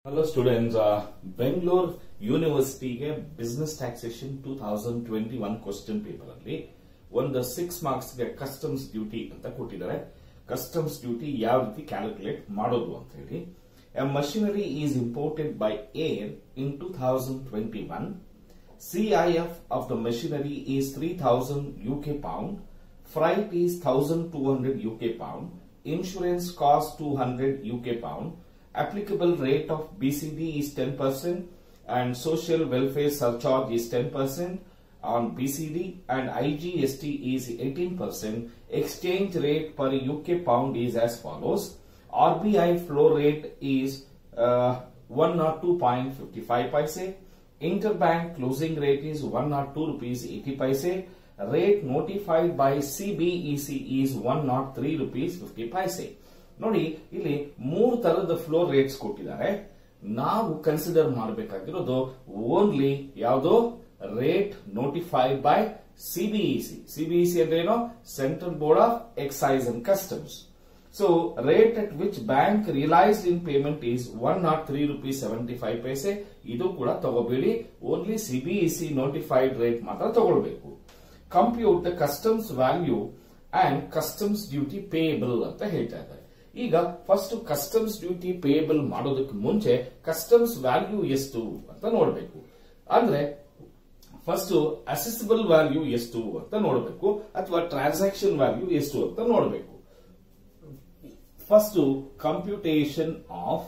Hello students Bengaluru ಯೂನಿವರ್ಸಿಟಿಗೆ business taxation two thousand twenty one question paper ಅಲ್ಲಿ ಒಂದು six marks ಗೆ ಕಸ್ಟಮ್ಸ್ ಡ್ಯೂಟಿ ಅಂತ ಕೊಟ್ಟಿದ್ದಾರೆ ಕಸ್ಟಮ್ಸ್ ಡ್ಯೂಟಿ ಯಾವ ರೀತಿ ಕ್ಯಾಲ್ಕುಲೇಟ್ ಮಾಡೋದು ಅಂತ ಹೇಳಿ a machinery is imported by air in two thousand twenty one CIF of the machinery is 3000 UK pound, freight is 1200 UK pound, insurance cost 200 UK pound, applicable rate of BCD is 10% and social welfare surcharge is 10% on BCD and IGST is 18%. Exchange rate per UK pound is as follows. RBI floor rate is uh, 102.55 paise. Interbank closing rate is 102 rupees 80 paise. Rate notified by CBEC is 103 rupees 50 paise. ನೋಡಿ ಇಲ್ಲಿ ಮೂರು ತರದ floor rates ಕೊಟ್ಟಿದ್ದಾರೆ ನಾವು consider ಮಾಡಬೇಕಾಗಿರೋದು only ಯಾವುದು rate notified by CBEC CBEC ಅಂದ್ರೆ ಏನು central board of excise and customs so rate at which bank realised in payment is one not three rupees seventy five paise ಇದು ಕೂಡ ತಗೋಬೇಡಿ ಓನ್ಲಿ ಸಿಬಿಇಸಿ ನೋಟಿಫೈಡ್ ರೇಟ್ ಮಾತ್ರ ತಗೊಳ್ಬೇಕು compute the customs value and customs duty payable ಅಂತ ಹೇಳ್ತಾ ಇದ್ದಾರೆ ಈಗ first customs duty payable ಮಾಡೋದಕ್ಕೆ ಮುಂಚೆ ಕಸ್ಟಮ್ಸ್ ವ್ಯಾಲ್ಯೂ ಎಷ್ಟು ಅಂತ ನೋಡಬೇಕು ಅಂದ್ರೆ ಫಸ್ಟ್ ಅಸೆಸಿಬಲ್ ವ್ಯಾಲ್ಯೂ ಎಷ್ಟು ಅಂತ ನೋಡಬೇಕು ಅಥವಾ ಟ್ರಾನ್ಸಾಕ್ಷನ್ ವ್ಯಾಲ್ಯೂ ಎಷ್ಟು ಅಂತ ನೋಡಬೇಕು first computation of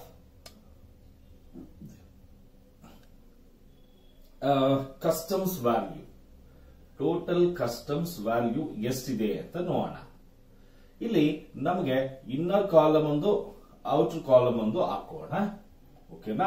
customs value total customs value ಎಷ್ಟಿದೆ ಅಂತ ನೋಡೋಣ ಇಲ್ಲಿ ನಮಗೆ ಇನ್ನರ್ ಕಾಲಮ್ ಒಂದು ಔಟರ್ ಕಾಲಮ್ ಒಂದು ಹಾಕೋಣ ಓಕೆನಾ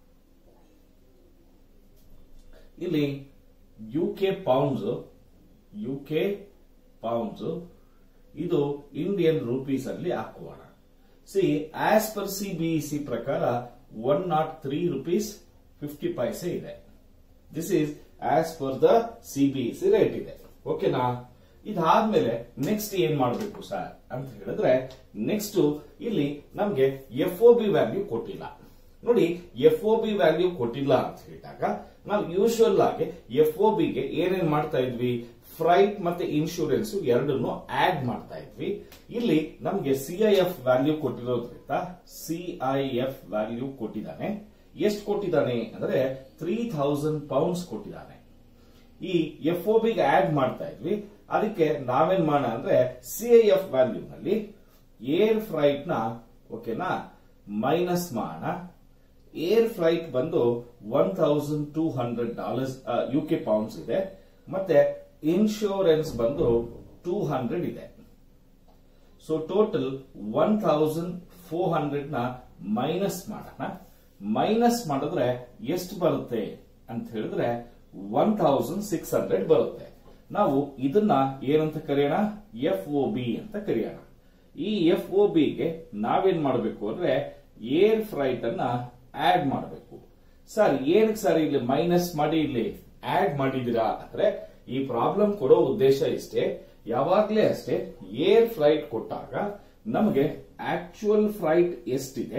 ಇಲ್ಲಿ U K pounds U K pounds ಇದು ಇಂಡಿಯನ್ ರುಪೀಸ್ ಅಲ್ಲಿ ಹಾಕೋಣ C as per C B E C ಪ್ರಕಾರ one not three rupees fifty paise ಇದೆ this is as per the CBSE rate ಇದೆ ಓಕೆನಾ ಇದಾದ್ಮೇಲೆ ನೆಕ್ಸ್ಟ್ ಏನ್ ಮಾಡಬೇಕು ಸರ್ ಅಂತ ಹೇಳಿದ್ರೆ ನೆಕ್ಸ್ಟ್ ಇಲ್ಲಿ ನಮ್ಗೆ ಎಫ್ ಒ ಬಿ ವ್ಯಾಲ್ಯೂ ಕೊಟ್ಟಿಲ್ಲ ನೋಡಿ ಎಫ್ ಒ ಬಿ ವ್ಯಾಲ್ಯೂ ಕೊಟ್ಟಿಲ್ಲ ಅಂತ ಹೇಳಿದಾಗ ನಾವು ಯೂಶುವಲ್ ಆಗಿ ಎಫ್ ಒ ಬಿಗೆ ಏನೇನ್ ಮಾಡ್ತಾ ಇದ್ವಿ ಫ್ರೈಟ್ ಮತ್ತೆ ಇನ್ಶೂರೆನ್ಸ್ ಎರಡನ್ನು ಆಡ್ ಮಾಡ್ತಾ ಇದ್ವಿ ಇಲ್ಲಿ ನಮ್ಗೆ ಸಿಐಎಫ್ ವ್ಯಾಲ್ಯೂ ಕೊಟ್ಟಿರೋದ್ರಿಂದ ಸಿಐಎಫ್ ವ್ಯಾಲ್ಯೂ ಕೊಟ್ಟಿದ್ದಾನೆ ಎಷ್ಟು ಕೊಟ್ಟಿದ್ದಾನೆ ಅಂದ್ರೆ ತ್ರೀ ಥೌಸಂಡ್ ಪೌಂಡ್ಸ್ ಕೊಟ್ಟಿದ್ದಾನೆ ಈ ಎಫ್ ಒ ಬಿಗೆ ಆಡ್ ಮಾಡ್ತಾ ಇದ್ವಿ ಅದಕ್ಕೆ ನಾವೇನ್ ಮಾಡೋಣ ಅಂದ್ರೆ ಸಿಐಎಫ್ ವ್ಯಾಲ್ಯೂ ನಲ್ಲಿ ಏರ್ ಫ್ರೈಟ್ ನ ಓಕೆನಾ ಮೈನಸ್ ಮಾಡೋಣ ಏರ್ ಫ್ಲೈಟ್ ಬಂದು one thousand two hundred dollars U K pounds ಇದೆ ಮತ್ತೆ ಇನ್ಶೂರೆನ್ಸ್ ಬಂದು ಟೂ ಹಂಡ್ರೆಡ್ ಇದೆ so total one thousand four hundred ನ ಮೈನಸ್ ಮಾಡೋಣ ಮೈನಸ್ ಮಾಡಿದ್ರೆ ಎಷ್ಟು ಬರುತ್ತೆ ಅಂತ ಹೇಳಿದ್ರೆ ಒನ್ ಥೌಸಂಡ್ ಸಿಕ್ಸ್ ಹಂಡ್ರೆಡ್ ಬರುತ್ತೆ ನಾವು ಇದನ್ನ ಏನಂತ ಕರೆಯೋಣ ಎಫ್ ಒ ಬಿ ಅಂತ ಕರೆಯೋಣ ಈ ಎಫ್ ಒ ಬಿಗೆ ನಾವೇನ್ ಮಾಡಬೇಕು ಅಂದ್ರೆ ಏರ್ ಫ್ರೈಟ್ ಅನ್ನ ಆಡ್ ಮಾಡಬೇಕು ಸರ್ ಏನಕ್ಕೆ ಸರ್ ಇಲ್ಲಿ ಮೈನಸ್ ಮಾಡಿ ಇಲ್ಲಿ ಆಡ್ ಮಾಡಿದೀರಾ ಅಂದ್ರೆ ಈ ಪ್ರಾಬ್ಲಮ್ ಕೊಡೋ ಉದ್ದೇಶ ಇಷ್ಟೇ ಯಾವಾಗ್ಲೇ ಅಷ್ಟೇ ಏರ್ ಫ್ಲೈಟ್ ಕೊಟ್ಟಾಗ ನಮಗೆ ಆಕ್ಚುಯಲ್ ಫ್ಲೈಟ್ ಎಷ್ಟಿದೆ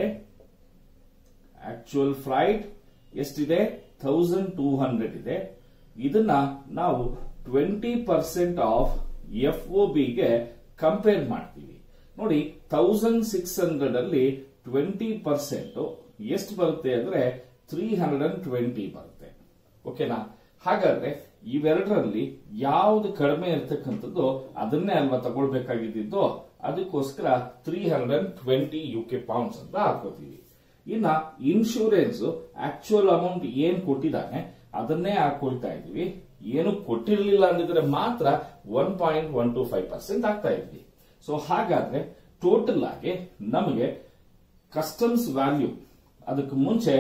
ಆಕ್ಚುಯಲ್ ಫ್ಲೈಟ್ ಎಷ್ಟಿದೆ ಥೌಸಂಡ್ ಟೂ ಹಂಡ್ರೆಡ್ ಇದೆ ಇದನ್ನ ನಾವು twenty percent of F O ಬಿಗೆ ಕಂಪೇರ್ ಮಾಡ್ತೀವಿ ನೋಡಿ ಥೌಸಂಡ್ ಸಿಕ್ಸ್ ಹಂಡ್ರೆಡ್ ಅಲ್ಲಿ ಟ್ವೆಂಟಿ ಪರ್ಸೆಂಟ್ ಎಷ್ಟು ಬರುತ್ತೆ ಅಂದ್ರೆ ತ್ರೀ ಹಂಡ್ರೆಡ್ ಅಂಡ್ ಟ್ವೆಂಟಿ ಬರುತ್ತೆ ಓಕೆನಾ ಹಾಗಾದ್ರೆ ಇವೆರಡರಲ್ಲಿ ಯಾವ್ದು ಕಡಿಮೆ ಇರ್ತಕ್ಕಂಥದ್ದು ಅದನ್ನೇ ಅಲ್ವಾ ತಗೊಳ್ಬೇಕಾಗಿದ್ದು ಅದಕ್ಕೋಸ್ಕರ three hundred and twenty U K pounds ಅಂತ ಹಾಕೋತೀವಿ ಇನ್ನ ಇನ್ಶೂರೆನ್ಸ್ ಆಕ್ಚುಯಲ್ ಅಮೌಂಟ್ ಏನ್ ಕೊಟ್ಟಿದ್ದಾನೆ ಅದನ್ನೇ ಹಾಕೊಳ್ತಾ ಇದೀವಿ ಏನು ಕೊಟ್ಟಿರಲಿಲ್ಲ ಅಂದಿದ್ರೆ ಮಾತ್ರ one point one two five percent ಆಗ್ತಾ ಇದ್ವಿ ಸೊ ಹಾಗಾದ್ರೆ ಟೋಟಲ್ ಆಗಿ ನಮಗೆ ಕಸ್ಟಮ್ಸ್ ವ್ಯಾಲ್ಯೂ ಅದಕ್ಕೆ ಮುಂಚೆ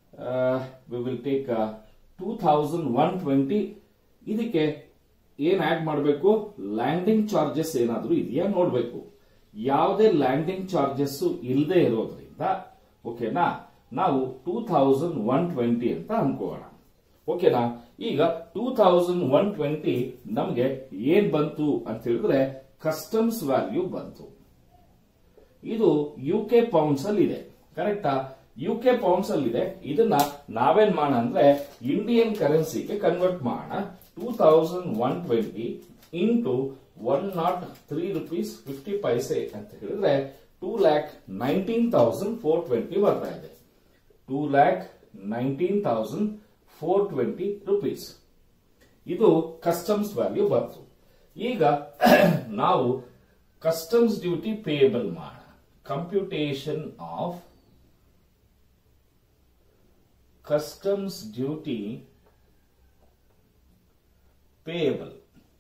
we will take two thousand one twenty ಇದಕ್ಕೆ ಏನ್ ಆಡ್ ಮಾಡಬೇಕು ಲ್ಯಾಂಡಿಂಗ್ ಚಾರ್ಜಸ್ ಏನಾದ್ರೂ ಇದೆಯಾ ನೋಡಬೇಕು ಯಾವುದೇ ಲ್ಯಾಂಡಿಂಗ್ ಚಾರ್ಜಸ್ ಇಲ್ಲದೆ ಇರೋದ್ರಿಂದ ಓಕೆನಾ ನಾವು ಟೂ ಥೌಸಂಡ್ ಒನ್ ಟ್ವೆಂಟಿ ಅಂತ ಅನ್ಕೋಣ ಓಕೆನಾ ಈಗ ಟೂ ಥೌಸಂಡ್ ಒನ್ ಟ್ವೆಂಟಿ ನಮ್ಗೆ ಏನ್ ಬಂತು ಅಂತ ಹೇಳಿದ್ರೆ ಕಸ್ಟಮ್ಸ್ ವ್ಯಾಲ್ಯೂ ಬಂತು ಇದು ಯು ಕೆ ಪೌಂಡ್ಸ್ ಅಲ್ಲಿ ಇದೆ ಕರೆಕ್ಟಾ ಯು ಕೆ ಪೌಂಡ್ಸ್ ಅಲ್ಲಿ ಇದೆ ಇದನ್ನ ನಾವೇನ್ ಮಾಡೋಣ ಅಂದ್ರೆ ಇಂಡಿಯನ್ ಕರೆನ್ಸಿಗೆ ಕನ್ವರ್ಟ್ ಮಾಡೋಣ two thousand one twenty into one not three rupees fifty paise ಅಂತ ಹೇಳಿದ್ರೆ two lakh nineteen thousand four twenty ಬರ್ತಾ ಇದೆ two lakh nineteen thousand four twenty rupees ಇದು ಕಸ್ಟಮ್ಸ್ ವ್ಯಾಲ್ಯೂ ಬಂತು ಈಗ ನಾವು ಕಸ್ಟಮ್ಸ್ ಡ್ಯೂಟಿ ಪೇಯಬಲ್ ಮಾಡೋಣ computation of customs duty payable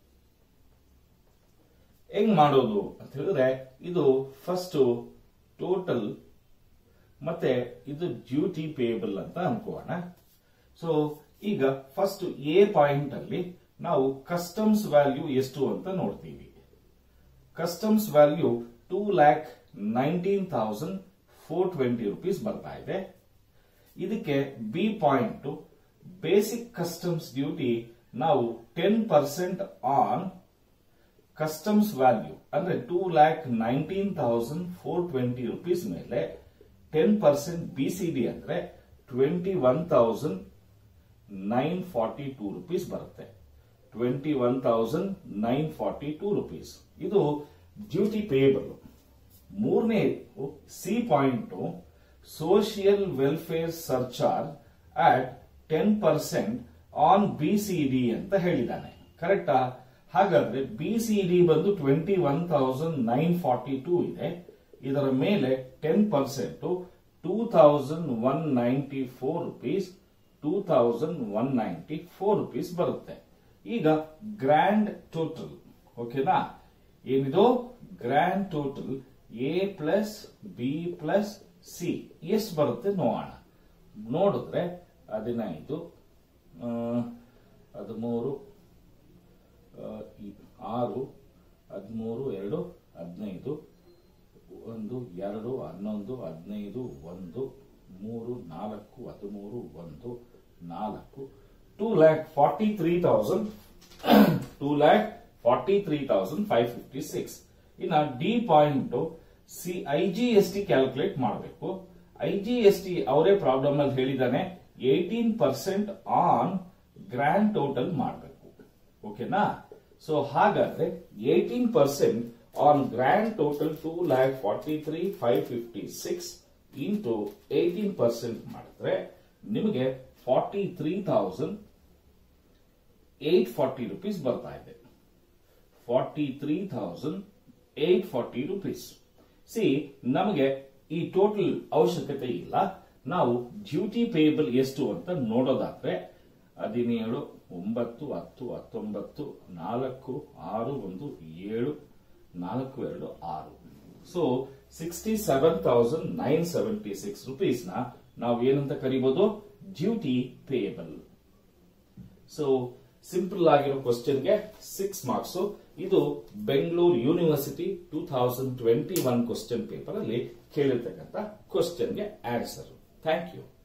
ಹೆಂಗ್ ಮಾಡೋದು ಅಂತ ಹೇಳಿದ್ರೆ ಇದು ಫಸ್ಟ್ ಟೋಟಲ್ ಮತ್ತೆ ಇದು ಡ್ಯೂಟಿ ಪೇಯಬಲ್ ಅಂತ ಅನ್ಕೋಣ ಸೊ ಈಗ ಫಸ್ಟ್ ಎ ಪಾಯಿಂಟ್ ಅಲ್ಲಿ ನಾವು ಕಸ್ಟಮ್ಸ್ ವ್ಯಾಲ್ಯೂ ಎಷ್ಟು ಅಂತ ನೋಡ್ತೀವಿ customs value two lakh nineteen thousand four twenty rupees ಬರ್ತಾ ಇದೆ ಇದಕ್ಕೆ B point basic customs duty ನಾವು ten percent on customs value ಅಂದ್ರೆ two lakh nineteen thousand four twenty rupees ಮೇಲೆ ten percent B C D ಅಂದ್ರೆ twenty one thousand nine forty two rupees ಬರುತ್ತೆ twenty one thousand nine forty two rupees ಇದು duty payable ಮೂರನೇ C point social welfare surcharge at ten percent on B C D ಅಂತ ಹೇಳಿದ್ದಾನೆ ಕರೆಕ್ಟಾ ಹಾಗಾದ್ರೆ B C D ಬಂದು twenty one thousand nine forty two ಇದೆ ಇದರ ಮೇಲೆ ten percent two thousand one ninety four rupees two thousand one ninety four rupees ಬರುತ್ತೆ ಈಗ ಗ್ರ್ಯಾಂಡ್ ಟೋಟಲ್ ಓಕೆನಾ ಏನಿದು grand total A plus B plus C ಎಷ್ಟು ಬರುತ್ತೆ ನೋಡೋಣ ನೋಡಿದ್ರೆ ಹದಿನೈದು ಆ, ಹದಿಮೂರು ಆ, ಈ- ಆರು ಹದಿಮೂರು ಎರಡು ಹದಿನೈದು ಒಂದು ಎರಡು ಹನ್ನೊಂದು ಹದಿನೈದು ಒಂದು ಮೂರು ನಾಲ್ಕು ಹದಿಮೂರು ಒಂದು ನಾಲ್ಕು two lakh forty three thousand two lakh forty three thousand five fifty six ಇನ್ನ D point C I G S T calculate ಮಾಡಬೇಕು ಐ ಜಿ ಎಸ್ ಟಿ ಅವರೇ ಪ್ರಾಬ್ಲಮ್ ಅಲ್ಲಿ ಹೇಳಿದಾನೆ eighteen percent on grand total ಮಾಡಬೇಕು ಓಕೆನಾ ಸೊ ಹಾಗಾದ್ರೆ eighteen percent on grand total two lakh forty three five fifty six into eighteen percent ಮಾಡಿದ್ರೆ ನಿಮಗೆ forty three thousand eight forty rupees ಬರ್ತಾ ಇದೆ forty three thousand eight forty rupees C ನಮಗೆ ಈ total ಅವಶ್ಯಕತೆ ಇಲ್ಲ ನಾವು ಡ್ಯೂಟಿ ಪೇಯಬಲ್ ಎಷ್ಟು ಅಂತ ನೋಡೋದಾದ್ರೆ ಹದಿನೇಳು ಒಂಬತ್ತು ಹತ್ತು ಹತ್ತೊಂಬತ್ತು ನಾಲ್ಕು ಆರು ಒಂದು ಏಳು ನಾಲ್ಕು ಎರಡು ಆರು so sixty seven thousand nine seventy six rupees ನ ನಾವು ಏನಂತ ಕರಿಬಹುದು ಡ್ಯೂಟಿ ಪೇಯಬಲ್ ಸೊ ಸಿಂಪಲ್ ಆಗಿರೋ ಕ್ವಶನ್ಗೆ ಸಿಕ್ಸ್ ಮಾರ್ಕ್ಸ್ ಇದು Bengaluru university two thousand twenty one question paper ಅಲ್ಲಿ ಕೇಳಿರ್ತಕ್ಕಂಥ ಕ್ವಶನ್ಗೆ ಆನ್ಸರ್ ಥ್ಯಾಂಕ್ ಯು